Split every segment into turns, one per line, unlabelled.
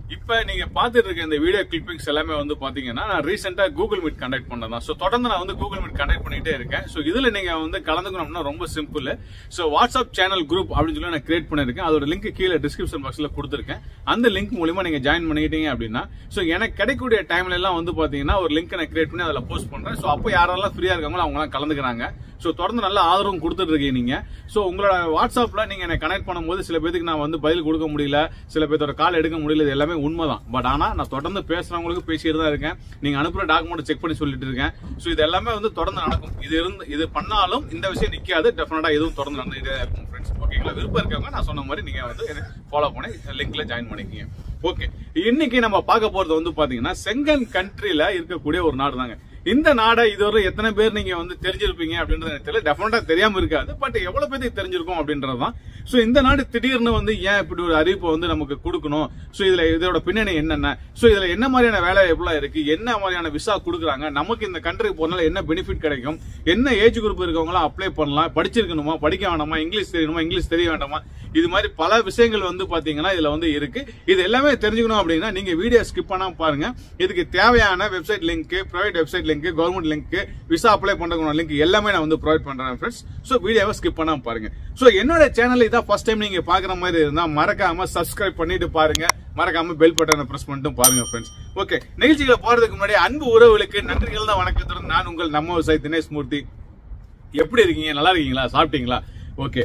இப்ப நீங்க பாத்துட்டு இருக்க இந்த வீடியோ கிளிப்பிங்ஸ் எல்லாமே வந்து பாத்தீங்கன்னா நான் ரீசெண்டா கூகுள் மீட் கண்டக்ட் பண்ணதான் சோ தொடர்ந்து நான் வந்து கூகுள் மீட் கண்டக்ட் பண்ணிட்டே இருக்கேன் சோ இதுல நீங்க வந்து கலந்துக்கணும்னா ரொம்ப simple so WhatsApp channel group அப்படின்னு சொல்லி நான் கிரியேட் பண்ணிருக்கேன் அதோட லிங்க் கீழே டிஸ்கிரிப்ஷன் பாக்ஸ்ல கொடுத்துருக்கேன் அந்த லிங்க் மூலியமா நீங்க ஜாயின் பண்ணிக்கிட்டீங்க அப்படின்னா சோ எனக்கு கிடைக்கக்கூடிய டைம்ல எல்லாம் வந்து பாத்தீங்கன்னா ஒரு லிங்க் நான் கிரியேட் பண்ணி அதுல போஸ்ட் பண்றேன் சோ அப்போ யாரெல்லாம் ஃப்ரீயா இருக்காங்களோ அவங்க எல்லாம் கலந்துக்கிறாங்க சோ தொடர்ந்து நல்ல ஆதரவும் கொடுத்துட்டு இருக்கீங்க நீங்க சோ உங்களோட வாட்ஸ்அப்ல நீங்க என்ன கனெக்ட் பண்ணும்போது சில பேருக்கு நான் வந்து பதில் கொடுக்க முடியல சில பேர்த்தோட கால் எடுக்க முடியல இது எல்லாமே உண்மைதான் பட் ஆனா நான் தொடர்ந்து பேசுறவங்களுக்கு பேசிட்டு தான் இருக்கேன் நீங்க அனுப்புற டாக்குமெண்ட் செக் பண்ணி சொல்லிட்டு இருக்கேன் சோ இது எல்லாமே வந்து தொடர்ந்து நடக்கும் இது இருந்து இது பண்ணாலும் இந்த விஷயம் நிக்காது டெஃபினட்டா இதுவும் தொடர்ந்து நடந்துட்டே இருக்கும் ஃப்ரெண்ட்ஸ் ஓகேங்களா விருப்பம் இருக்கவங்க நான் சொன்ன மாதிரி நீங்க வந்து ஃபாலோ பண்ணி லிங்க்ல ஜாயின் பண்ணிக்கங்க ஓகே இன்னைக்கு நம்ம பார்க்க போறது வந்து பாத்தீங்கன்னா செங்கன் கண்ட்ரில இருக்கக்கூடிய ஒரு நாடு தாங்க இந்த நாடை இதுவரை எத்தனை பேர் நீங்க வந்து தெரிஞ்சிருப்பீங்க அப்படின்றது எனக்கு தெரியல டெஃபினட்டா தெரியாம இருக்காது பட் எவ்வளவு பேருக்கு தெரிஞ்சிருக்கும் அப்படின்றதுதான் சோ இந்த நாடு திடீர்னு வந்து ஏன் இப்படி ஒரு அறிவிப்பை வந்து நமக்கு கொடுக்கணும் சோ இதுல இதோட பின்னணி என்னென்ன சோ இதுல என்ன மாதிரியான வேலை எப்படிலாம் இருக்கு என்ன மாதிரியான விசா கொடுக்குறாங்க நமக்கு இந்த கண்ட்ரிக்கு போனால என்ன பெனிஃபிட் கிடைக்கும் என்ன ஏஜ் குரூப் இருக்கவங்களாம் அப்ளை பண்ணலாம் படிச்சிருக்கணுமா படிக்க வேண்டாமா இங்கிலீஷ் தெரியணுமா இங்கிலீஷ் தெரிய வேண்டாமா இது மாதிரி பல விஷயங்கள் வந்து பாத்தீங்கன்னா இதுல வந்து இருக்கு இது எல்லாமே தெரிஞ்சுக்கணும் அப்படின்னா நீங்க வீடியோ ஸ்கிப் பண்ணாம பாருங்க இதுக்கு தேவையான website link private website link government link visa apply பண்றதுக்கான லிங்க் எல்லாமே நான் வந்து ப்ரொவைட் பண்றேன் ஃப்ரெண்ட்ஸ் சோ வீடியோவை ஸ்கிப் பண்ணாம பாருங்க சோ என்னோட சேனல் இதான் ஃபர்ஸ்ட் டைம் நீங்க பாக்குற மாதிரி இருந்தா மறக்காம சப்ஸ்கிரைப் பண்ணிட்டு பாருங்க மறக்காம பெல் பட்டனை பிரஸ் பண்ணிட்டு பாருங்க ஃப்ரெண்ட்ஸ் ஓகே நிகழ்ச்சிகளை போறதுக்கு முன்னாடி அன்பு உறவுகளுக்கு நன்றிகள் தான் வணக்கத்துடன் நான் உங்கள் நம்ம விவசாயி தினேஷ் மூர்த்தி எப்படி இருக்கீங்க நல்லா இருக்கீங்களா சாப்பிட்டீங்களா ஓகே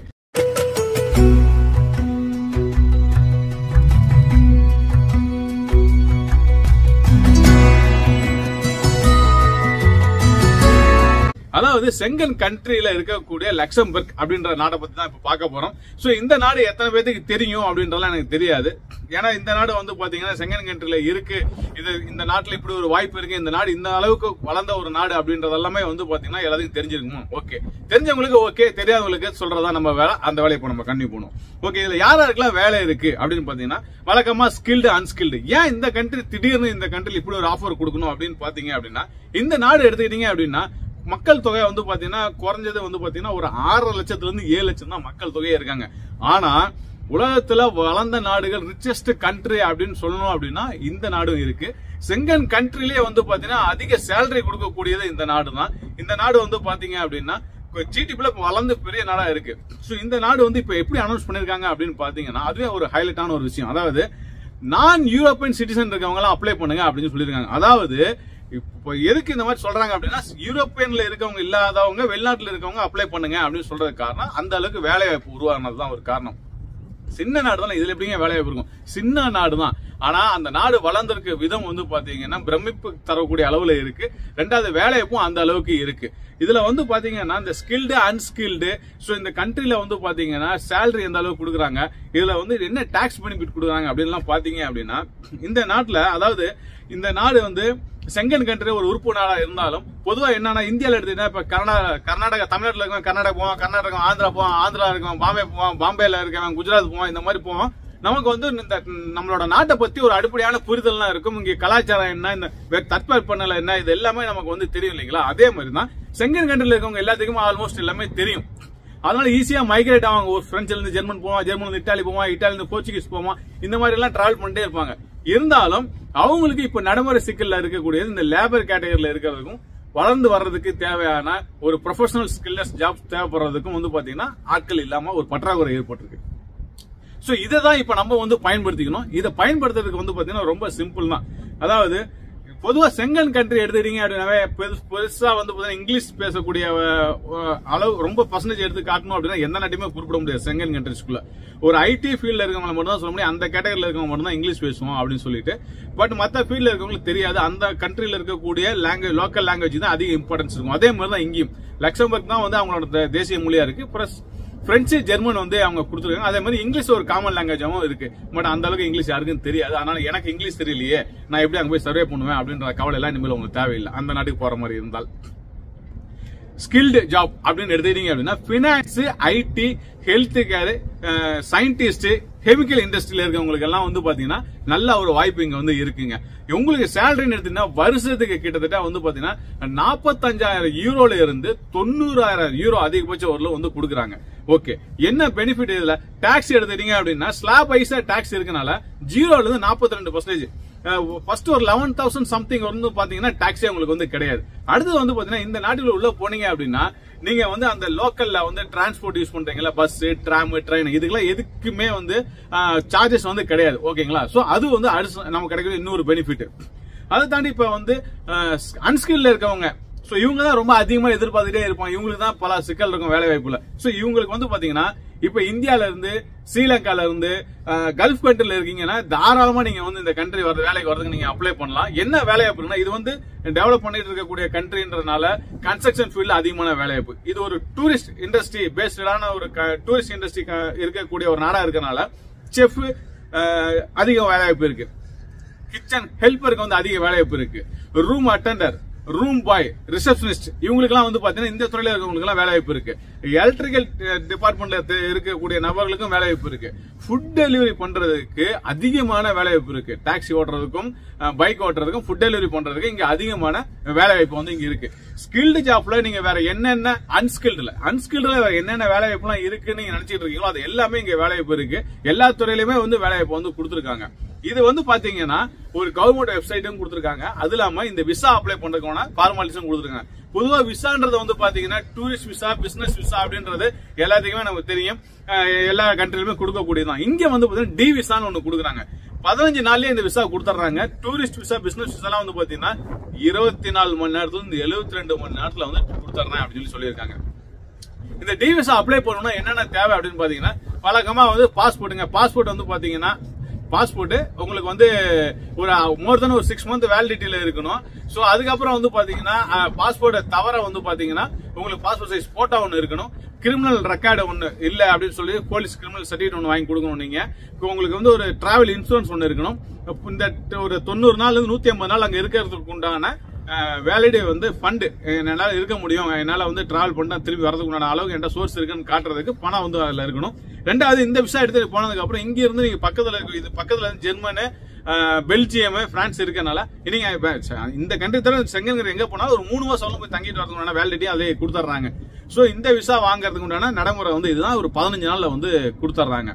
அதாவது செங்கன் கண்ட்ரியில இருக்கக்கூடிய லக்சம்பர்க் அப்படின்ற நாடை பத்தி தான் இப்ப பார்க்க போறோம் சோ இந்த நாடு எத்தனை பேருக்கு தெரியும் அப்படின்றதெல்லாம் எனக்கு தெரியாது ஏன்னா இந்த நாடு வந்து பாத்தீங்கன்னா செங்கன் கண்ட்ரில இருக்கு இது இந்த நாட்டுல இப்படி ஒரு வாய்ப்பு இருக்கு இந்த நாடு இந்த அளவுக்கு வளர்ந்த ஒரு நாடு அப்படின்றது எல்லாமே வந்து பாத்தீங்கன்னா எல்லாத்துக்கும் தெரிஞ்சிருக்கும் ஓகே தெரிஞ்சவங்களுக்கு ஓகே தெரியாதவங்களுக்கு சொல்றதா நம்ம வேலை அந்த வேலையை இப்போ நம்ம கண்டிப்பா பண்ணுவோம் ஓகே இதுல யார் யாருக்கெல்லாம் வேலை இருக்கு அப்படின்னு பாத்தீங்கன்னா வழக்கமா ஸ்கில்டு அன்ஸ்கில்டு ஏன் இந்த கண்ட்ரி திடீர்னு இந்த கண்ட்ரில இப்படி ஒரு ஆஃபர் கொடுக்கணும் அப்படின்னு பாத்தீங்க அப்படின்னா இந்த நாடு எடுத்துக்கிட்டீங்க அப்படின்னா மக்கள் தொகை வந்து பாத்தீங்கன்னா குறைஞ்சது வந்து பாத்தீங்கன்னா ஒரு ஆறரை லட்சத்துல இருந்து ஏழு லட்சம் தான் மக்கள் தொகையே இருக்காங்க ஆனா உலகத்துல வளர்ந்த நாடுகள் ரிச்சஸ்ட் கண்ட்ரி அப்படின்னு சொல்லணும் அப்படின்னா இந்த நாடும் இருக்கு செங்கன் கண்ட்ரிலேயே வந்து பாத்தீங்கன்னா அதிக சேலரி கொடுக்கக்கூடியது இந்த நாடு தான் இந்த நாடு வந்து பாத்தீங்க அப்படின்னா ஜிடிபில வளர்ந்து பெரிய நாடா இருக்கு சோ இந்த நாடு வந்து இப்ப எப்படி அனௌன்ஸ் பண்ணிருக்காங்க அப்படின்னு பாத்தீங்கன்னா அதுவே ஒரு ஹைலைட்டான ஒரு விஷயம் அதாவது நான் யூரோப்பியன் சிட்டிசன் இருக்கவங்க எல்லாம் அப்ளை பண்ணுங்க அப்படின்னு சொல்லியிருக்காங்க அதாவது இப்போ எதுக்கு இந்த மாதிரி சொல்றாங்க அப்படின்னா யூரோப்பியன்ல இருக்கவங்க இல்லாதவங்க வெளிநாட்டுல இருக்கவங்க அப்ளை பண்ணுங்க அப்படின்னு சொல்றது காரணம் அந்த அளவுக்கு வேலை வாய்ப்பு உருவாகினது தான் ஒரு காரணம் சின்ன நாடு தான் இதுல எப்படிங்க வேலை வாய்ப்பு இருக்கும் சின்ன நாடு தான் ஆனா அந்த நாடு வளர்ந்திருக்க விதம் வந்து பாத்தீங்கன்னா பிரமிப்பு தரக்கூடிய அளவுல இருக்கு ரெண்டாவது வேலைவாய்ப்பும் அந்த அளவுக்கு இருக்கு இதுல வந்து பாத்தீங்கன்னா இந்த ஸ்கில்டு அன்ஸ்கில்டு சோ இந்த கண்ட்ரில வந்து பாத்தீங்கன்னா சேலரி எந்த அளவுக்கு கொடுக்குறாங்க இதுல வந்து என்ன டாக்ஸ் பெனிஃபிட் கொடுக்குறாங்க அப்படின்லாம் பாத்தீங்க அப்படின்னா இந்த நாட்டுல அதாவது இந்த நாடு வந்து செங்கன் கண்ட்ரி ஒரு உறுப்பு நாடா இருந்தாலும் பொதுவா என்னன்னா இந்தியால எடுத்தீங்கன்னா இப்ப கர்நாடகா கர்நாடகா தமிழ்நாட்டுல இருக்கவன் கர்நாடகா போவான் கர்நாடகா ஆந்திரா போவான் ஆந்திரா இருக்கவன் பாம்பே போவான் பாம்பேல இருக்கவன் குஜராத் போவான் இந்த மாதிரி போவான் நமக்கு வந்து இந்த நம்மளோட நாட்டை பத்தி ஒரு அடிப்படையான புரிதல்லாம் இருக்கும் இங்க கலாச்சாரம் என்ன இந்த தட்பவெப்பநிலை என்ன இது எல்லாமே நமக்கு வந்து தெரியும் இல்லைங்களா அதே மாதிரி தான் செங்கன் கண்ட்ரில இருக்கவங்க எல்லாத்துக்குமே ஆல்மோஸ்ட் எல்லாமே தெரியும் அதனால ஈஸியா மைக்ரேட் ஆவாங்க ஒரு பிரெஞ்சுல இருந்து ஜெர்மன் போவான் ஜெர்மன் இருந்து இட்டாலி போவான் இட்டாலி இருந்து போர்ச்சுகீஸ் போவான் இந்த மாதிரி எல்லாம் டிராவல் பண்ணிட்டே இருப்பாங்க இருந்தாலும் அவங்களுக்கு இப்ப நடைமுறை சிக்கல்ல இருக்கக்கூடியது இந்த லேபர் கேட்டகரியில இருக்கிறதுக்கும் வளர்ந்து வர்றதுக்கு தேவையான ஒரு ப்ரொஃபஷனல் ஸ்கில்லஸ் ஜாப் தேவைப்படுறதுக்கும் வந்து பாத்தீங்கன்னா ஆட்கள் இல்லாம ஒரு பற்றாக்குறை ஏற்பட்டிருக்கு சோ இதை தான் இப்ப நம்ம வந்து பயன்படுத்திக்கணும் இதை பயன்படுத்துறதுக்கு வந்து பாத்தீங்கன்னா ரொம்ப சிம்பிள் தான் அதாவது பொதுவா செங்கன் கண்ட்ரி எடுத்துட்டீங்க அப்படின்னாவே பெருசா வந்து பாத்தீங்கன்னா இங்கிலீஷ் பேசக்கூடிய அளவு ரொம்ப பர்சன்டேஜ் எடுத்து காட்டணும் அப்படின்னா எந்த நாட்டையுமே குறிப்பிட முடியாது செங்கன் கண்ட்ரிஸ்குள்ள ஒரு ஐடி ஃபீல்ட்ல இருக்கவங்க மட்டும் தான் சொல்ல முடியும் அந்த கேட்டகரியில் இருக்கவங்க மட்டும் தான் இங்கிலீஷ் பேசுவோம் அப்படின்னு சொல்லிட்டு பட் மத்த ஃபீல்ட்ல இருக்கவங்களுக்கு தெரியாது அந்த கண்ட்ரில இருக்கக்கூடிய லாங்குவேஜ் லோக்கல் லாங்குவேஜ் தான் அதிக இம்பார்ட்டன்ஸ் இருக்கும் அதே மாதிரி தான் இங்கேயும் லக்சம்பர்க் தான் வந்து அவங்களோட தேசிய மொழியா இருக்கு பிளஸ் பிரெஞ்சு ஜெர்மன் வந்து அவங்க கொடுத்துருக்காங்க அதே மாதிரி இங்கிலீஷ் ஒரு காமன் லாங்குவேஜாவும் இருக்கு பட் அந்த அளவுக்கு இங்கிலீஷ் யாருக்கும் தெரியாது அதனால எனக்கு இங்கிலீஷ் தெரியலையே நான் எப்படி அங்க போய் சர்வே பண்ணுவேன் அப்படின்ற கவலை எல்லாம் இனிமேல் உங்களுக்கு தேவையில்லை அந்த நாட்டுக்கு போற மாதிரி இருந்தால் ஸ்கில்டு ஜாப் அப்படின்னு எடுத்துக்கிட்டீங்க அப்படின்னா finance IT health care scientist chemical இண்டஸ்ட்ரியில இருக்கவங்களுக்கு எல்லாம் வந்து பாத்தீங்கன்னா நல்ல ஒரு வாய்ப்பு இங்க வந்து இருக்குங்க உங்களுக்கு சேலரின்னு எடுத்தீங்கன்னா வருஷத்துக்கு கிட்டத்தட்ட வந்து பாத்தீங்கன்னா நாற்பத்தஞ்சாயிரம் யூரோல இருந்து தொண்ணூறாயிரம் யூரோ அதிகபட்ச ஒரு வந்து கொடுக்குறாங்க ஓகே என்ன பெனிஃபிட் இதுல டாக்ஸ் எடுத்துட்டீங்க அப்படின்னா ஸ்லாப் வைஸா டாக்ஸ் இருக்கனால ஜீரோல இருந்து நாற்பத்தி ரெண்டு பர்சன்டேஜ் ஃபர்ஸ்ட் ஒரு லெவன் தௌசண்ட் சம்திங் வந்து பாத்தீங்கன்னா டாக்ஸே உங்களுக்கு வந்து கிடையாது அடுத்தது வந்து பாத்தீங்கன்னா இந்த நாட்டில் உள்ள போனீங்க அப்படின்னா நீங்க வந்து அந்த லோக்கல்ல வந்து டிரான்ஸ்போர்ட் யூஸ் பண்றீங்களா பஸ் ட்ராம் ட்ரெயின் இதுக்கெல்லாம் எதுக்குமே வந்து சார்ஜஸ் வந்து கிடையாது ஓகேங்களா சோ அது வந்து அடுத்து நமக்கு கிடைக்கிற இன்னொரு பெனிஃபிட் அதை தாண்டி இப்ப வந்து அன்ஸ்கில்ல இருக்கவங்க சோ இவங்க தான் ரொம்ப அதிகமா எதிர்பார்த்துட்டே இருப்பாங்க இவங்களுக்கு தான் பல சிக்கல் இருக்கும் வேலை வாய்ப்புல சோ இவங்களுக்கு வந்து பாத்தீங்கன்னா இப்ப இந்தியால இருந்து ஸ்ரீலங்கால இருந்து அஹ், கல்ஃப் கண்ட்ரில இருக்கீங்கன்னா தாராளமா நீங்க வந்து இந்த கண்ட்ரி வர வேலைக்கு வரதுக்கு நீங்க அப்ளை பண்ணலாம் என்ன வேலைவாய்ப்புனா இது வந்து டெவலப் பண்ணிட்டு இருக்கக்கூடிய கண்ட்ரின்றதுனால கன்ஸ்ட்ரக்ஷன் ஃபீல்ட்ல அதிகமான வேலைவாய்ப்பு இது ஒரு டூரிஸ்ட் இண்டஸ்ட்ரி பேஸ்டான ஒரு டூரிஸ்ட் இண்டஸ்ட்ரி இருக்கக்கூடிய ஒரு நாடா இருக்கனால செஃப் அதிக வேலைவாய்ப்பு இருக்கு கிச்சன் ஹெல்ப்பருக்கு வந்து அதிக வேலைவாய்ப்பு இருக்கு room attender room boy receptionist இவங்களுக்குலாம் வந்து பாத்தீங்கன்னா இந்த துறையில இருக்கவங்களுக்கு எல்லாம் வேலைவாய்ப்பு இருக்கு எலக்ட்ரிக்கல் டிபார்ட்மெண்ட்ல இருக்கக்கூடிய நபர்களுக்கும் வேலைவாய்ப்பு இருக்கு ஃபுட் டெலிவரி பண்றதுக்கு அதிகமான வேலைவாய்ப்பு இருக்கு டாக்ஸி ஓட்டுறதுக்கும் பைக் ஓட்டுறதுக்கும் ஃபுட் டெலிவரி பண்றதுக்கு இங்க அதிகமான வேலைவாய்ப்பு வந்து இங்க இருக்கு ஸ்கில்டு ஜாப்ல நீங்க வேற என்னென்ன அன்ஸ்கில்டுல அன்ஸ்கில்டுல வேற என்னென்ன வேலைவாய்ப்புலாம் இருக்குன்னு நீங்க நினைச்சிட்டு இருக்கீங்களோ அது எல்லாமே இங்க வேலைவாய்ப்பு இருக்கு எல்லா துறையிலுமே வந்து வேலைவாய்ப்பு வந்து கொடுத்துருக்காங்க இது வந்து பாத்தீங்கன்னா ஒரு கவர்மெண்ட் வெப்சைட்டும் கொடுத்துருக்காங்க அது இல்லாம இந்த விசா அப்ளை பண்றதுக்கான ஃபார்மாலிட்டிஸும் கொடுத்துருக்காங்க பொதுவா விசான்றது வந்து பாத்தீங்கன்னா டூரிஸ்ட் விசா பிசினஸ் விசா அப்படின்றது எல்லாத்துக்குமே நமக்கு தெரியும் அஹ் எல்லா கண்ட்ரிலுமே கொடுக்கக்கூடியதான் இங்க வந்து பாத்தீங்கன்னா டி விசான்னு ஒண்ணு கொடுக்குறாங்க பதினஞ்சு நாள்லயே இந்த விசா கொடுத்துட்றாங்க டூரிஸ்ட் விசா பிசினஸ் விசாலாம் வந்து பாத்தீங்கன்னா இருபத்தி நாலு மணி நேரத்துல இருந்து எழுபத்தி ரெண்டு மணி நேரத்துல வந்து கொடுத்துட்றேன் அப்படின்னு சொல்லி சொல்லியிருக்காங்க இந்த டி விசா அப்ளை பண்ணணும்னா என்னென்ன தேவை அப்படின்னு பாத்தீங்கன்னா வழக்கமா வந்து பாஸ்போர்ட்டுங்க பாஸ்போர்ட் வந்து பாத்தீங்கன்னா பாஸ்போர்ட் உங்களுக்கு வந்து ஒரு மோர் தென் ஒரு சிக்ஸ் மந்த் வேலிடிட்டியில இருக்கணும் சோ அதுக்கப்புறம் வந்து பாத்தீங்கன்னா பாஸ்போர்ட்டை தவிர வந்து பாத்தீங்கன்னா உங்களுக்கு பாஸ்போர்ட் சைஸ் போட்டோ ஒன்னு இருக்கணும் கிரிமினல் ரெக்கார்டு ஒன்னு இல்ல அப்படின்னு சொல்லி போலீஸ் கிரிமினல் சர்டிஃபிகேட் ஒன்னு வாங்கி கொடுக்கணும் நீங்க இப்ப உங்களுக்கு வந்து ஒரு டிராவல் இன்சூரன்ஸ் ஒன்னு இருக்கணும் இந்த ஒரு தொண்ணூறு நாள்ல இருந்து நூத்தி ஐம்பது நாள் அங்க இருக்கிறதுக்கு உண்டான வேலிடே வந்து ஃபண்டு என்னால இருக்க முடியும் என்னால வந்து டிராவல் பண்ணா திரும்பி வரதுக்கு உண்டான அளவுக்கு என்கிட்ட சோர்ஸ் இருக்குன்னு காட்டுறதுக்கு பணம் வந்து அதுல இருக்கணும் ரெண்டாவது இந்த விசா எடுத்துட்டு போனதுக்கு அப்புறம் இங்க இருந்து நீங்க பக்கத்துல இருக்க- இது பக்கத்துல இருந்து ஜெர்மனு அஹ், பெல்ஜியம் பிரான்ஸ் இருக்கனால நீங்க இப்ப ச- இந்த கண்ட்ரி தவிர செங்கன் எங்க போனாலும் ஒரு மூணு மாசம் போய் தங்கிட்டு வரதுக்கு உண்டான வேலிடிட்டி அதே கொடுத்துட்றாங்க சோ இந்த விசா வாங்குறதுக்கு உண்டான நடைமுறை வந்து இதுதான் ஒரு பதினஞ்சு நாள்ல வந்து கொடுத்துட்றாங்க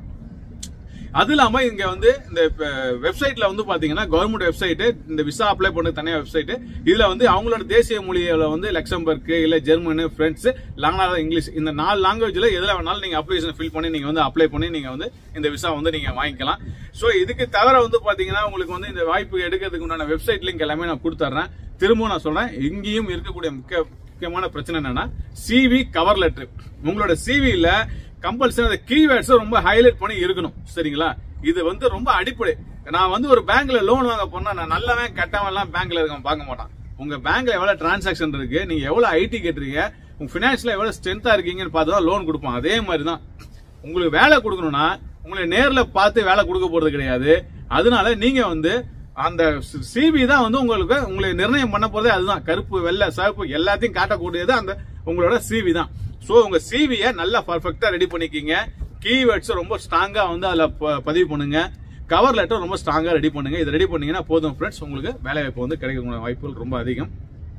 அது இல்லாம இங்க வந்து இந்த வெப்சைட்ல வந்து பாத்தீங்கன்னா கவர்மெண்ட் வெப்சைட் இந்த விசா அப்ளை பண்ண தனியா வெப்சைட் இதுல வந்து அவங்களோட தேசிய மொழியில வந்து லக்சம்பர்க் இல்ல ஜெர்மனு பிரெஞ்சு லாங்காக இங்கிலீஷ் இந்த நாலு லாங்குவேஜ்ல எதுல வேணாலும் நீங்க அப்ளிகேஷன் ஃபில் பண்ணி நீங்க வந்து அப்ளை பண்ணி நீங்க வந்து இந்த விசா வந்து நீங்க வாங்கிக்கலாம் சோ இதுக்கு தவிர வந்து பாத்தீங்கன்னா உங்களுக்கு வந்து இந்த வாய்ப்பு எடுக்கிறதுக்கு உண்டான வெப்சைட் லிங்க் எல்லாமே நான் கொடுத்துட்றேன் திரும்ப நான் சொல்றேன் இங்கேயும் இருக்கக்கூடிய முக்கிய முக்கியமான பிரச்சனை என்னன்னா சிவி கவர் லெட்டர் உங்களோட சிவில கம்பல்சரி அந்த கீவேர்ட்ஸ் ரொம்ப ஹைலைட் பண்ணி இருக்கணும் சரிங்களா இது வந்து ரொம்ப அடிப்படை நான் வந்து ஒரு பேங்க்ல லோன் வாங்க போனா நான் நல்லவன் கெட்டவன் எல்லாம் பேங்க்ல இருக்க பார்க்க மாட்டான் உங்க பேங்க்ல எவ்வளவு டிரான்சாக்ஷன் இருக்கு நீங்க எவ்வளவு ஐடி கேட்டுறீங்க உங்க பினான்ஸ்ல எவ்வளவு ஸ்ட்ரென்த்தா இருக்கீங்கன்னு பார்த்து தான் லோன் கொடுப்பான் அதே மாதிரி தான் உங்களுக்கு வேலை கொடுக்கணும்னா உங்களை நேர்ல பார்த்து வேலை கொடுக்க போறது கிடையாது அதனால நீங்க வந்து அந்த சிவி தான் வந்து உங்களுக்கு உங்களை நிர்ணயம் பண்ண போறதே அதுதான் கருப்பு வெள்ளை சிவப்பு எல்லாத்தையும் காட்டக்கூடியது அந்த உங்களோட சிவி தான் சோ உங்க சிவிய நல்லா பர்ஃபெக்டா ரெடி பண்ணிக்கிங்க கீவேர்ட்ஸ் ரொம்ப ஸ்ட்ராங்கா வந்து அதுல ப- பதிவு பண்ணுங்க கவர் லெட்டர் ரொம்ப ஸ்ட்ராங்கா ரெடி பண்ணுங்க இது ரெடி பண்ணீங்கன்னா போதும் ஃப்ரெண்ட்ஸ் உங்களுக்கு வேலை வாய்ப்பு வந்து கிடைக்கக்கூடிய வாய்ப்புகள் ரொம்ப அதிகம்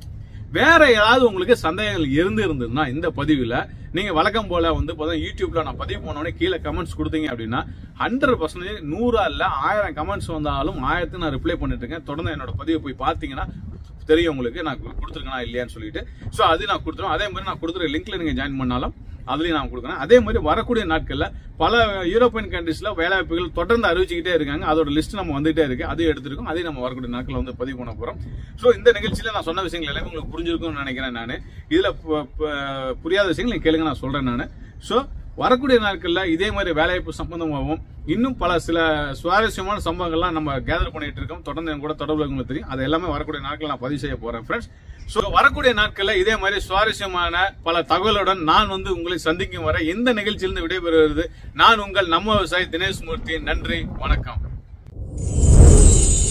வேற ஏதாவது உங்களுக்கு சந்தேகங்கள் இருந்து இருந்ததுன்னா இந்த பதிவுல நீங்க வழக்கம் போல வந்து பார்த்தா யூடியூப்ல நான் பதிவு பண்ணோடனே கீழே கமெண்ட்ஸ் கொடுத்தீங்க அப்படின்னா ஹண்ட்ரட் பர்சன்டேஜ் நூறா இல்ல ஆயிரம் கமெண்ட்ஸ் வந்தாலும் ஆயிரத்து நான் ரிப்ளை பண்ணிட்டு இருக்கேன் தொடர்ந்து என்னோட பதிவை போய் பார்த்தீங்கன்னா தெரியும் உங்களுக்கு நான் கொடுத்துருக்கேனா இல்லையான்னு சொல்லிட்டு சோ அது நான் கொடுத்துருவேன் அதே மாதிரி நான் கொடுத்துருக்க லிங்க்ல நீங்க ஜாயின் பண்ணாலும் அதுலயும் நான் கொடுக்குறேன் அதே மாதிரி வரக்கூடிய நாட்கள்ல பல யூரோப்பியன் கண்ட்ரீஸ்ல வேலைவாய்ப்புகள் தொடர்ந்து அறிவிச்சுக்கிட்டே இருக்காங்க அதோட லிஸ்ட் நம்ம வந்துட்டே இருக்கு அதையும் எடுத்திருக்கோம் அதையும் நம்ம வரக்கூடிய நாட்கள் வந்து பதிவு பண்ண போறோம் சோ இந்த நிகழ்ச்சியில நான் சொன்ன விஷயங்கள் எல்லாமே உங்களுக்கு புரிஞ்சிருக்கும்னு நினைக்கிறேன் நான் இதுல பு- பு- புரியாத விஷயங்கள் நீங்க கேளுங்க நான் சொல்றேன் நான் சோ வரக்கூடிய நாட்கள்ல இதே மாதிரி வேலைவாய்ப்பு சம்பந்தமாகவும் இன்னும் பல சில சுவாரஸ்யமான சம்பவங்கள்லாம் நம்ம கேதர் பண்ணிட்டு இருக்கோம் தொடர்ந்து என் கூட தொடர்பு உங்களுக்கு தெரியும் அது எல்லாமே வரக்கூடிய நாட்கள் நான் பதிவு செய்ய போறேன் ஃப்ரெண்ட்ஸ் சோ வரக்கூடிய நாட்கள்ல இதே மாதிரி சுவாரஸ்யமான பல தகவலுடன் நான் வந்து உங்களை சந்திக்கும் வரை இந்த நிகழ்ச்சியிலிருந்து விடைபெறுவது நான் உங்கள் நம்ம விவசாயி தினேஷ் மூர்த்தி நன்றி வணக்கம்